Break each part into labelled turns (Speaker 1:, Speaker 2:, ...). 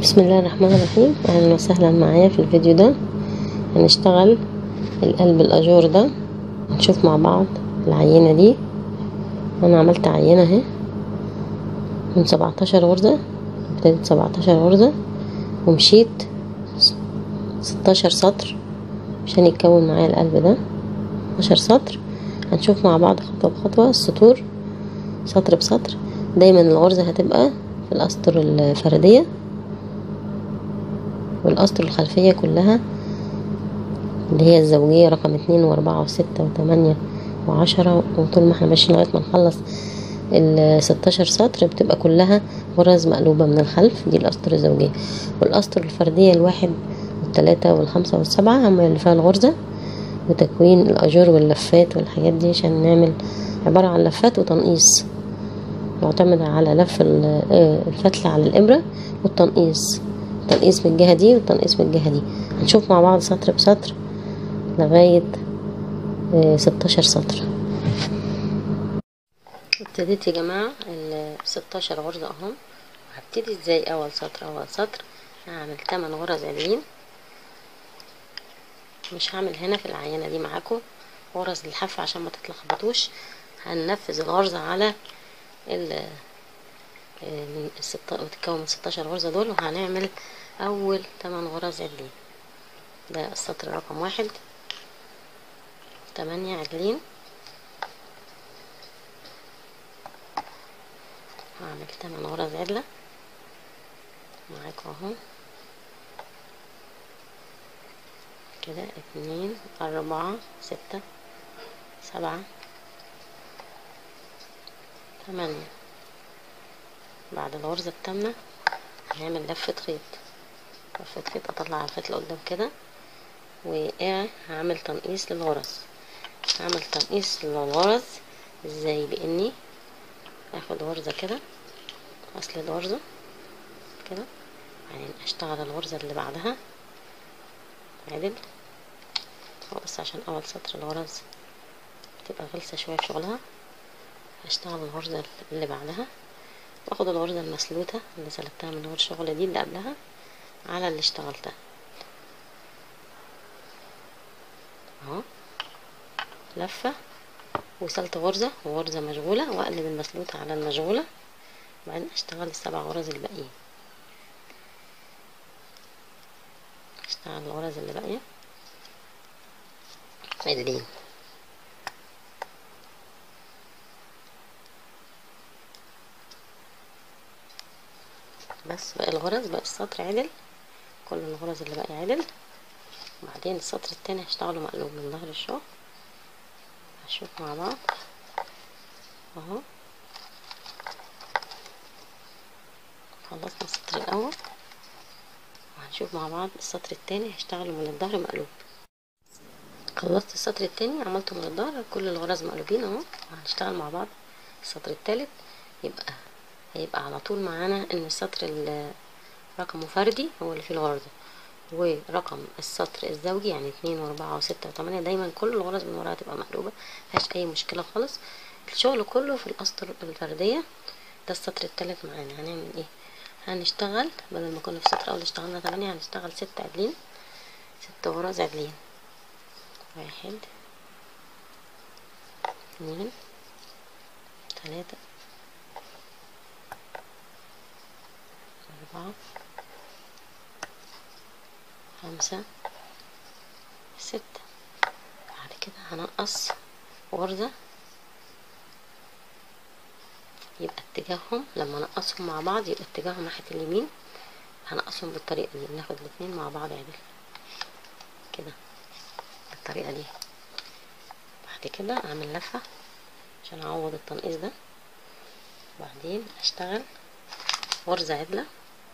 Speaker 1: بسم الله الرحمن الرحيم اهلا وسهلا معايا في الفيديو ده هنشتغل القلب الاجور ده نشوف مع بعض العينة دي انا عملت عينة اهي من سبعتاشر غرزة ابتديت سبعتاشر غرزة ومشيت ستاشر سطر عشان يتكون معايا القلب ده ستاشر سطر هنشوف مع بعض خطوة بخطوة السطور سطر بسطر دايما الغرزة هتبقى في الأسطر الفردية والأسطر الخلفية كلها اللي هي الزوجية رقم اتنين واربعة وستة وتمانية وعشرة وطول ما احنا ماشيين لغاية ما نخلص الستاشر سطر بتبقى كلها غرز مقلوبة من الخلف دي الأسطر الزوجية والأسطر الفردية الواحد والتلاتة والخمسة والسبعة هم اللي فيها الغرزة وتكوين الأجور واللفات والحاجات دي عشان نعمل عبارة عن لفات وتنقيص معتمدة على لف الفتلة على الإبرة والتنقيص التنقيص من الجهة دي والتنقيص من الجهة دي هنشوف مع بعض سطر بسطر لغاية ستاشر سطر ابتديت يا جماعة الستاشر غرزة اهم هبتدي ازاي اول سطر اول سطر هعمل تمن غرز عاديين مش هعمل هنا في العينة دي معاكم غرز الحف عشان ما تتلخبطوش هننفذ الغرزة على ال من الستة وتتكون من ستاشر غرزة دول وهنعمل أول تمن غرز عدلين ده السطر رقم واحد تمانية عدلين هعمل تمن غرز عدلة معاكم اهو كده اتنين أربعة ستة سبعة تمانية بعد الغرزة التامنة هنعمل لفة خيط لفة خيط اطلع الخيط لقدام كده وهعمل تنقيص للغرز هعمل تنقيص للغرز ازاي باني اخد غرزة كده اصل الغرزة كده بعدين اشتغل الغرزة اللي بعدها عدل هو بس عشان اول سطر الغرز بتبقى غلسة شوية في شغلها هشتغل الغرزة اللي بعدها واخد الغرزة المسلوتة اللي سلبتها من غير شغل دي اللي قبلها على اللي اشتغلتها اهو لفة وصلت غرزة وغرزة مشغولة واقلب المسلوتة على المشغولة وبعدين اشتغل السبع غرز الباقيين اشتغل الغرز اللي باقية عدلين بس بقى الغرز بقى السطر عدل كل الغرز اللي باقي عدل وبعدين السطر التاني هشتغله مقلوب من ظهر الشغل هشوف مع بعض اهو خلصنا السطر الاول وهنشوف مع بعض السطر التاني هشتغله من الظهر مقلوب خلصت السطر التاني عملته من الظهر كل الغرز مقلوبين اهو وهنشتغل مع بعض السطر التالت يبقى هيبقى على طول معانا ان السطر رقمه فردي هو اللي فيه الغرزة ورقم السطر الزوجي يعني اتنين واربعة وستة وتمانية دايما كل الغرز من وراها تبقى مقلوبة مفيهاش اي مشكلة خالص الشغل كله في الاسطر الفردية ده السطر التالت معانا هنعمل ايه هنشتغل بدل ما كنا في السطر اول اشتغلنا تمانية هنشتغل ست عدلين ست غرز عدلين واحد اتنين تلاتة أربعة خمسة ستة بعد كده هنقص غرزة يبقى اتجاههم لما نقصهم مع بعض يبقى اتجاههم ناحية اليمين هنقصهم بالطريقة دي ناخد الاتنين مع بعض عدل كده بالطريقة دي بعد كده اعمل لفة عشان اعوض التنقيص ده وبعدين اشتغل غرزة عدلة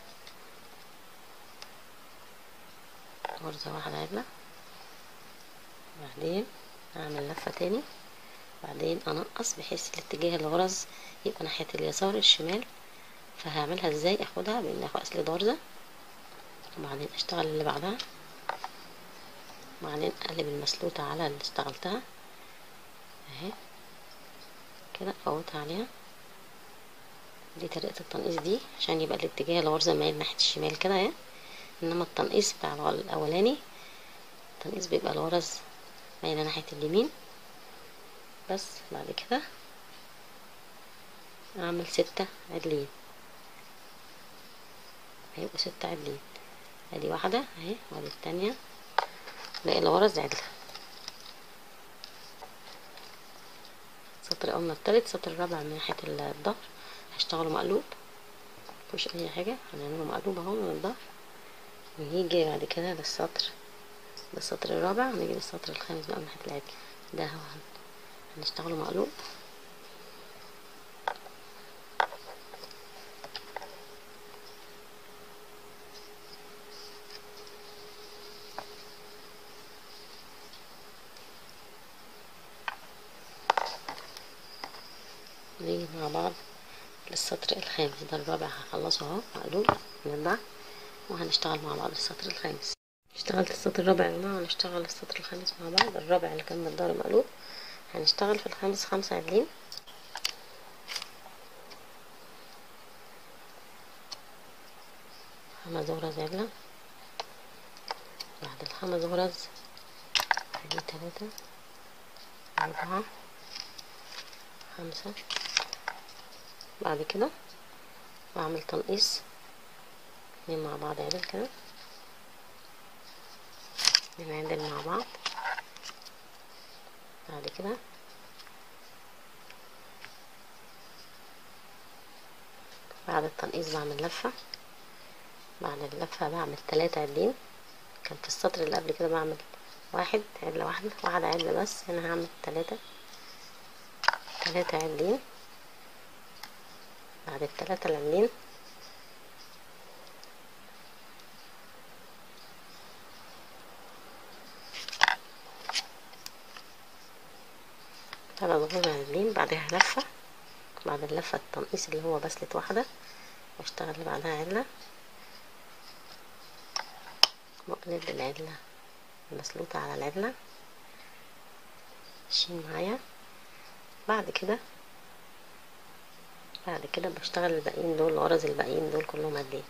Speaker 1: غرزة واحدة عدلة بعدين اعمل لفة تاني بعدين انقص بحيث الاتجاه الغرز يبقى ناحية اليسار الشمال فهعملها ازاي اخدها بان اخد اسلد غرزة وبعدين اشتغل اللي بعدها وبعدين اقلب المسلوطة على اللي اشتغلتها اهي كده افوتها عليها دي طريقة التنقيص دي عشان يبقى الاتجاه الغرزة مايل ناحية الشمال كده اهي انما التنقيص بتاع الاولاني التنقيص بيبقى الغرز مايلة ناحية اليمين بس بعد كده اعمل ستة عدلين هيبقوا ستة عدلين ادي واحدة اهي وادي التانية باقي الغرز عدلة سطر قلنا التالت سطر الرابع من ناحية الظهر هشتغله مقلوب مفيش اي حاجة هنعمله مقلوب اهو من الظهر ونيجي بعد كده للسطر ده السطر الرابع ونيجي للسطر الخامس بقى من ناحية العدل ده هو هنشتغله مقلوب نيجي مع بعض للسطر الخامس ده الرابع هخلصه اهو مقلوب من البعد وهنشتغل مع بعض السطر الخامس اشتغلت السطر الرابع يا جماعة هنشتغل السطر الخامس مع بعض الرابع اللي كان من الظهر مقلوب هنشتغل في الخامس خمسة عدلين خمس غرز عدلة بعد الخمس غرز ادي تلاتة أربعة خمسة بعد كده بعمل تنقيص اتنين مع بعض عدل كده بنعدل مع بعض بعد كده بعد التنقيص بعمل لفة بعد اللفة بعمل تلاتة عدلين كان في السطر اللي قبل كده بعمل واحد عدلة واحدة واحدة عدلة بس هنا هعمل تلاتة تلاتة عدلين بعد التلاتة العدلين تلات غرز عدلين بعدها لفة بعد اللفة التنقيص اللي هو بسلة واحدة واشتغل اللي بعدها عدلة واقلب العدلة المسلوطة على العدلة ماشيين معايا بعد كده بعد كده بشتغل الباقيين دول الغرز الباقيين دول كلهم قد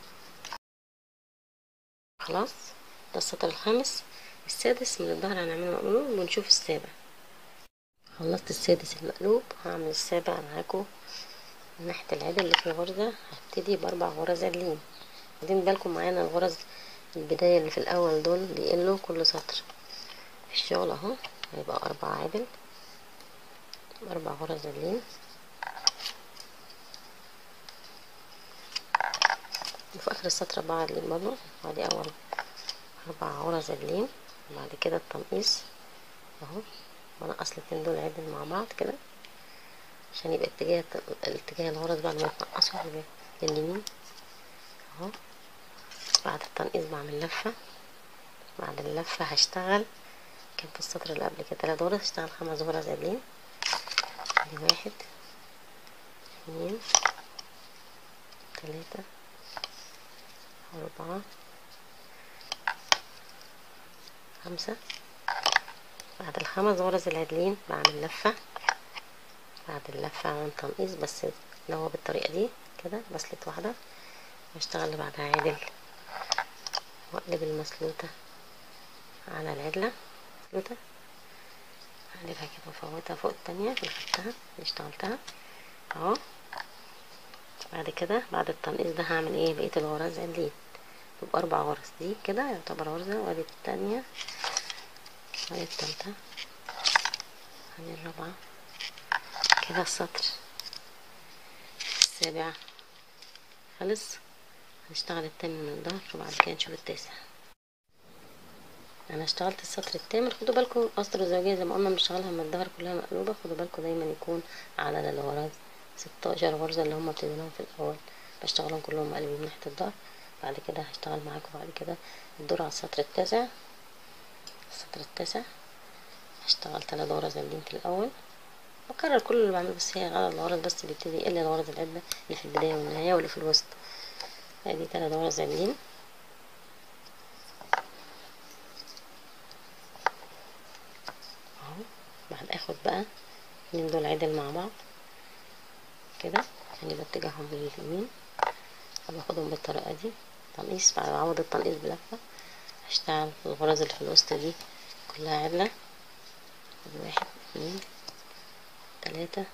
Speaker 1: خلاص ده السطر الخامس السادس من الظهر هنعمله مقلوب ونشوف السابع خلصت السادس المقلوب هعمل السابع معاكم من ناحية العدل اللي في الغرزة هبتدي بأربع غرز عدلين واخدين بالكم معانا الغرز البداية اللي في الأول دول بيقلوا كل سطر في الشغل اهو هيبقى أربعة عدل أربع غرز عدلين وفي آخر السطر أربعة عدلين برضه وادي أول أربع غرز عدلين وبعد كده التنقيص اهو بنقص الاتنين دول عدل مع بعض كده عشان يبقى اتجاه الاتجاه الغرز بعد ما يتنقصوا لليمين اهو بعد التنقيص بعمل لفة بعد اللفة هشتغل كان في السطر اللي قبل كده تلات غرز هشتغل خمس غرز عدلين دي واحد اتنين تلاتة أربعة خمسة بعد الخمس غرز العدلين بعمل لفة بعد اللفة عمل تنقيص بس اللي هو بالطريقة دي كده بسلة واحدة واشتغل اللي بعدها عدل واقلب المسلوطة على العدلة مسلوطة اقلبها كده وافوتها فوق التانية اللي خدتها اللي اشتغلتها اهو بعد كده بعد التنقيص ده هعمل ايه بقية الغرز عدلين تبقى اربع غرز دي كده يعتبر غرزة وادي التانية وادي التالتة وادي الرابعة كده السطر السابع خلص هنشتغل التاني من الظهر وبعد كده نشوف التاسع انا اشتغلت السطر التامن خدوا بالكم اسطر الزوجيه زي ما قلنا بنشتغلها من الظهر كلها مقلوبه خدوا بالكم دايما يكون عدد الغرز ستاشر غرزه اللي هم ابتديناهم في الاول بشتغلهم كلهم مقلوبين من ناحيه الظهر بعد كده هشتغل معاكم بعد كده الدور على السطر التاسع السطر التاسع هشتغل تلات غرز عدلين في الاول بكرر كل اللي بعمله بس هي عدد الغرز بس بيبتدي يقل الغرز العدة اللي في البداية والنهاية واللي في الوسط ادي تلات غرز عدلين اهو بعد اخد بقى اتنين دول عدل مع بعض كده عشان يبقى اتجاههم لليمين باخدهم بالطريقة دي تنقيص بعد عوض التنقيص بلفة هشتغل الغرز اللي في الوسط دي كلها عدلة واحد اتنين تلاتة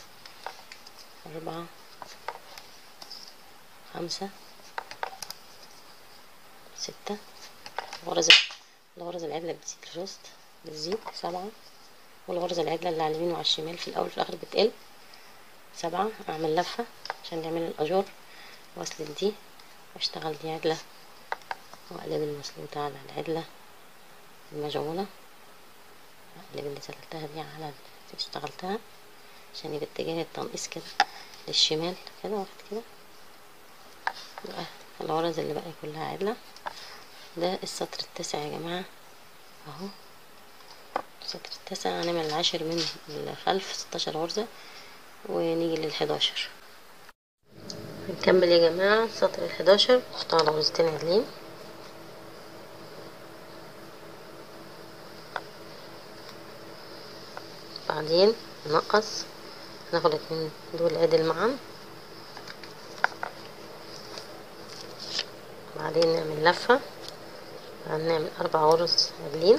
Speaker 1: أربعة خمسة ستة الغرز الغرز العدلة بتزيد في الوسط بتزيد سبعة والغرزة العدلة اللي على اليمين وعلى الشمال في الأول في الآخر بتقل سبعة أعمل لفة عشان نعمل الأجور وأسلك دي وأشتغل دي عدلة وأقلب المسلوطة على العدلة المشغولة أقلب اللي سلكتها دي على اللي اشتغلتها عشان يبقى اتجاه التنقيص كده للشمال كده واخد كده بقى الغرز اللي باقي كلها عدلة ده السطر التاسع يا جماعة اهو السطر التاسع هنعمل العاشر من الخلف ستاشر غرزة ونيجي للحداشر هنكمل يا جماعة السطر الحداشر اشتغل غرزتين عدلين بعدين نقص هناخد اتنين دول عدل معا بعدين نعمل لفة بعدين نعمل أربع غرز عدلين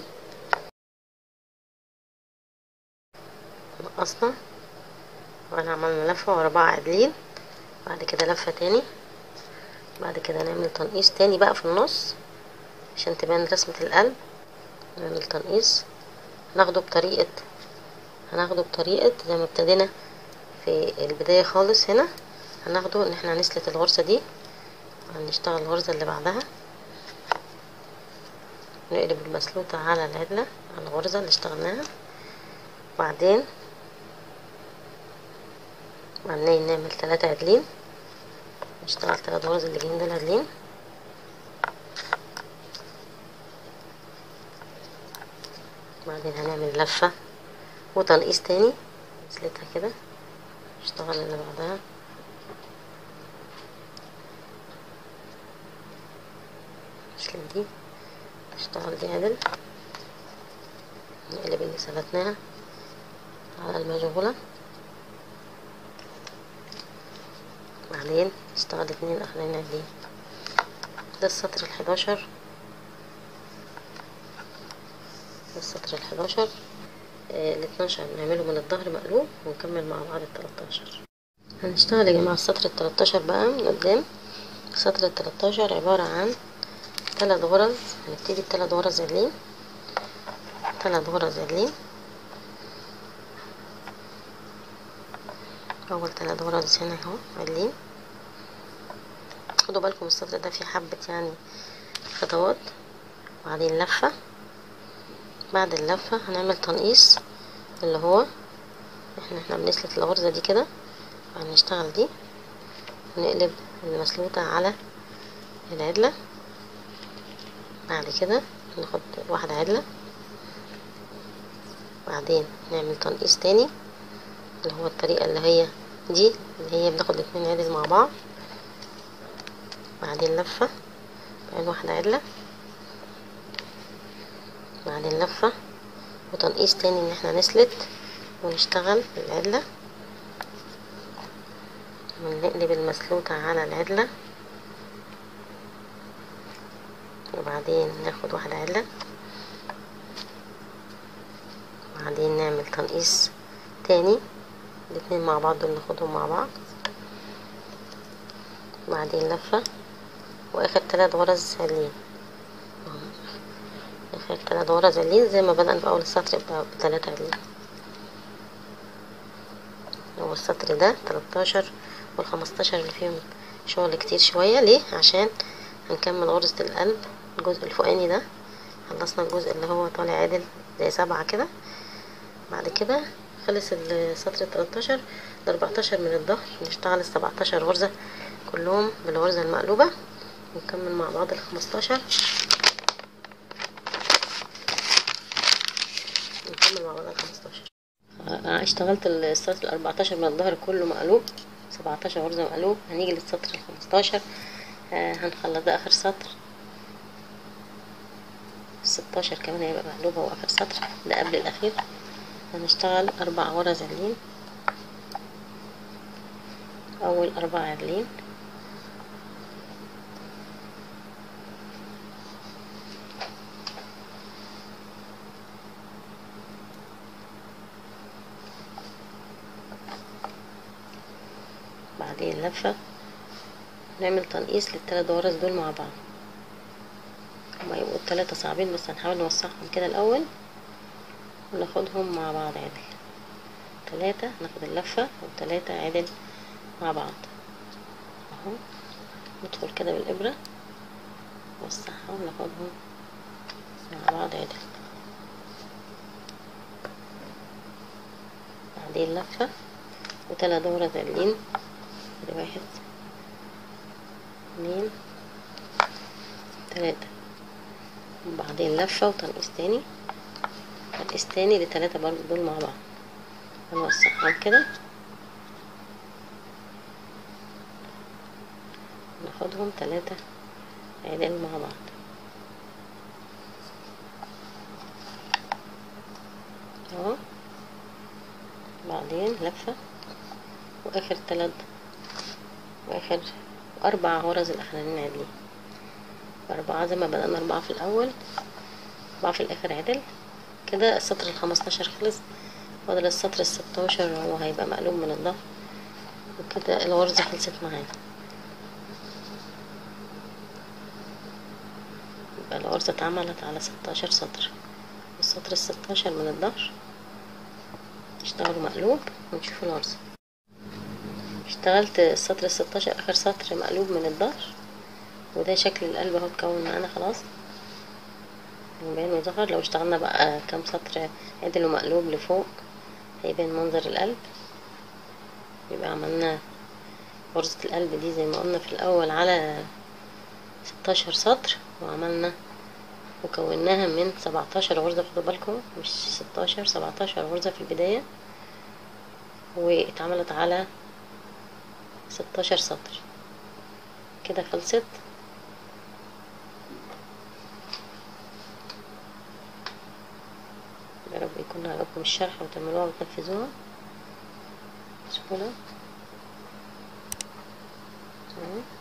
Speaker 1: نقصنا وأنا عملنا لفة وأربعة عدلين بعد كده لفة تاني بعد كده نعمل تنقيص تاني بقى في النص عشان تبان رسمة القلب نعمل تنقيص هناخده بطريقة هناخده بطريقة زي ما ابتدينا في البداية خالص هنا هناخده ان احنا هنسلت الغرزة دي هنشتغل الغرزة اللي بعدها نقلب المسلوطة على العدلة على الغرزة اللي اشتغلناها بعدين بعدين نعمل ثلاثة عدلين نشتغل ثلاث غرز اللي جايين دول عدلين بعدين هنعمل لفة وتنقيص تاني نسلتها كده نشتغل اللي بعدها نسلت دي نشتغل دي عدل نقلب اللي سلتناها على المشغولة بعدين نشتغل اتنين اخرين عدلين ده السطر الحداشر ده السطر الحداشر الاتناشر نعمله من الظهر مقلوب ونكمل مع بعض التلاتاشر هنشتغل يا جماعة السطر التلاتاشر بقى من قدام السطر التلاتاشر عبارة عن تلات غرز هنبتدي بتلات غرز عدلين تلات غرز عدلين أول تلات غرز هنا اهو عدلين خدوا بالكم السطر ده فيه حبة يعني خطوات وبعدين لفة بعد اللفة هنعمل تنقيص اللي هو احنا احنا بنسلت الغرزة دي كده هنشتغل دي ونقلب المسلوطة على العدلة بعد كده ناخد واحدة عدلة بعدين نعمل تنقيص تاني اللي هو الطريقة اللي هي دي اللي هي بناخد اتنين عدل مع بعض بعدين لفة بعدين واحدة عدلة بعدين لفة وتنقيص تاني ان احنا نسلت ونشتغل العدلة ونقلب المسلوطة على العدلة وبعدين ناخد واحدة عدلة وبعدين نعمل تنقيص تاني الاتنين مع بعض دول ناخدهم مع بعض بعدين لفة واخر تلات غرز عدلين اخر تلات غرز عدلين زي ما بدأنا في اول السطر يبقى بتلاتة عدلين هو السطر ده تلاتاشر والخمستاشر اللي فيهم شغل كتير شوية ليه عشان هنكمل غرزة القلب الجزء الفوقاني ده خلصنا الجزء اللي هو طالع عدل زي سبعة كده بعد كده خلص السطر التلاتاشر الاربعتاشر من الظهر نشتغل السبعتاشر غرزة كلهم بالغرزة المقلوبة ونكمل مع بعض الخمستاشر نكمل مع بعض الخمستاشر اشتغلت السطر الاربعتاشر من الظهر كله مقلوب سبعتاشر غرزة مقلوب هنيجي للسطر الخمستاشر آه هنخلص ده اخر سطر الستاشر كمان هيبقى مقلوبة واخر سطر ده قبل الاخير هنشتغل اربع غرز عدلين اول اربع عدلين بعدين لفة نعمل تنقيص للتلات غرز دول مع بعض هما يبقوا التلاتة صعبين بس هنحاول نوسعهم كده الأول وناخدهم مع بعض عدل تلاتة ناخد اللفة وتلاتة عدل مع بعض اهو ندخل كده بالإبرة نوسعها وناخدهم مع بعض عدل بعدين لفة وتلات دورة عدلين ادي واحد اتنين تلاتة وبعدين لفة وتنقيص تاني تنقيص تاني لتلاتة برضه دول مع بعض هنوسعهم كده ناخدهم تلاتة عدل مع بعض اهو بعدين لفة واخر تلات واخر اربع غرز الاخرانيين عدلين اربعة زي ما بدأنا اربعة في الاول اربعة في الاخر عدل كده السطر الخمستاشر خلص فاضل السطر الستاشر هو هيبقى مقلوب من الظهر وكده الغرزة خلصت معانا يبقى الغرزة اتعملت على ستاشر سطر السطر الستاشر من الظهر نشتغله مقلوب ونشوف الغرزة اشتغلت السطر الستاشر اخر سطر مقلوب من الظهر وده شكل القلب اهو اتكون معانا خلاص يبان وظهر لو اشتغلنا بقى كام سطر عدل ومقلوب لفوق هيبان منظر القلب يبقى عملنا غرزة القلب دي زي ما قلنا في الاول على ستاشر سطر وعملنا وكوناها من سبعتاشر غرزة خدوا بالكم مش ستاشر سبعتاشر غرزة في البداية واتعملت على ستاشر سطر كده خلصت يا رب يكون عجبكم الشرح وتعملوها وتنفذوها بسهولة